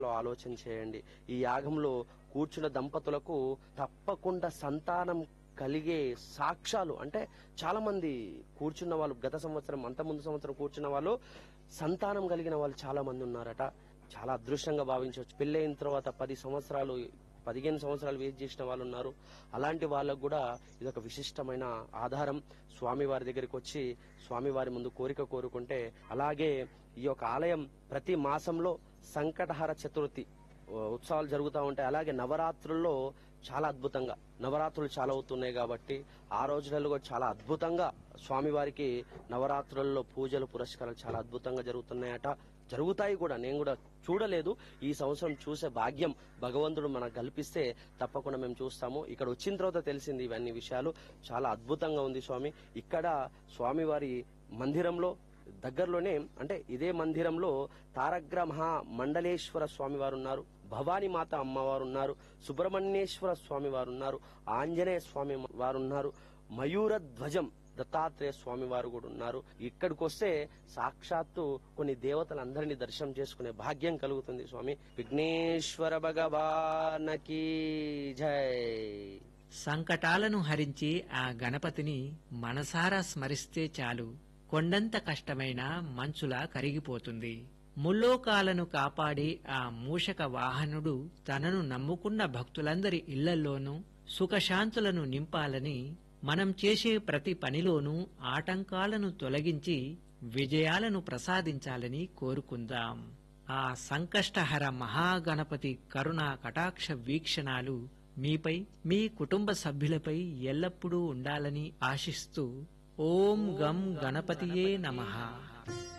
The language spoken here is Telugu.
లో ఆలోచన చేయండి ఈ యాగంలో కూర్చున్న దంపతులకు తప్పకుండా సంతానం కలిగే సాక్ష్యాలు అంటే చాలా మంది కూర్చున్న వాళ్ళు గత సంవత్సరం అంత ముందు సంవత్సరం కూర్చున్న వాళ్ళు సంతానం కలిగిన వాళ్ళు చాలా మంది ఉన్నారట చాలా అదృష్టంగా భావించవచ్చు పెళ్ళైన తర్వాత పది సంవత్సరాలు పదిహేను సంవత్సరాలు వెయిట్ చేసిన వాళ్ళు ఉన్నారు అలాంటి వాళ్ళకు కూడా ఇది ఒక విశిష్టమైన ఆధారం స్వామి వారి దగ్గరికి వచ్చి స్వామి వారి ముందు కోరిక కోరుకుంటే అలాగే ఈ యొక్క ఆలయం ప్రతి మాసంలో సంకటహర చతుర్థి ఉ- ఉత్సవాలు జరుగుతూ ఉంటాయి అలాగే నవరాత్రుల్లో చాలా అద్భుతంగా నవరాత్రులు చాలా అవుతున్నాయి కాబట్టి ఆ రోజులలో కూడా చాలా అద్భుతంగా స్వామివారికి నవరాత్రుల్లో పూజలు పురస్కారాలు చాలా అద్భుతంగా జరుగుతున్నాయట జరుగుతాయి కూడా నేను కూడా చూడలేదు ఈ సంవత్సరం చూసే భాగ్యం భగవంతుడు మనకు కల్పిస్తే తప్పకుండా మేము చూస్తాము ఇక్కడ వచ్చిన తర్వాత తెలిసింది ఇవన్నీ విషయాలు చాలా అద్భుతంగా ఉంది స్వామి ఇక్కడ స్వామివారి మందిరంలో దగ్గరలోనే అంటే ఇదే మందిరంలో తారగ్ర మహా మండలేశ్వర స్వామి వారు ఉన్నారు భవానీ మాత అమ్మవారు ఉన్నారు సుబ్రహ్మణ్యేశ్వర స్వామి వారు ఉన్నారు ఆంజనేయ స్వామి వారు ఉన్నారు మయూర ధ్వజం దత్తాత్రేయ స్వామి వారు కూడా ఉన్నారు ఇక్కడికి వస్తే సాక్షాత్తు కొన్ని దేవతలందరినీ దర్శనం చేసుకునే భాగ్యం కలుగుతుంది స్వామి విఘ్నేశ్వర భగవానకి జై సంకటాలను హరించి ఆ గణపతిని మనసారా స్మరిస్తే చాలు కొండంత కష్టమైన మంచులా కరిగిపోతుంది ముల్లోకాలను కాపాడి ఆ మూషక వాహనుడు తనను నమ్ముకున్న భక్తులందరి ఇళ్లల్లోనూ సుఖశాంతులను నింపాలని మనం చేసే ప్రతి పనిలోనూ ఆటంకాలను తొలగించి విజయాలను ప్రసాదించాలని కోరుకుందాం ఆ సంకష్టహర మహాగణపతి కరుణా కటాక్ష వీక్షణాలు మీపై మీ కుటుంబ సభ్యులపై ఎల్లప్పుడూ ఉండాలని ఆశిస్తూ ఓం గం గణపతియే నమః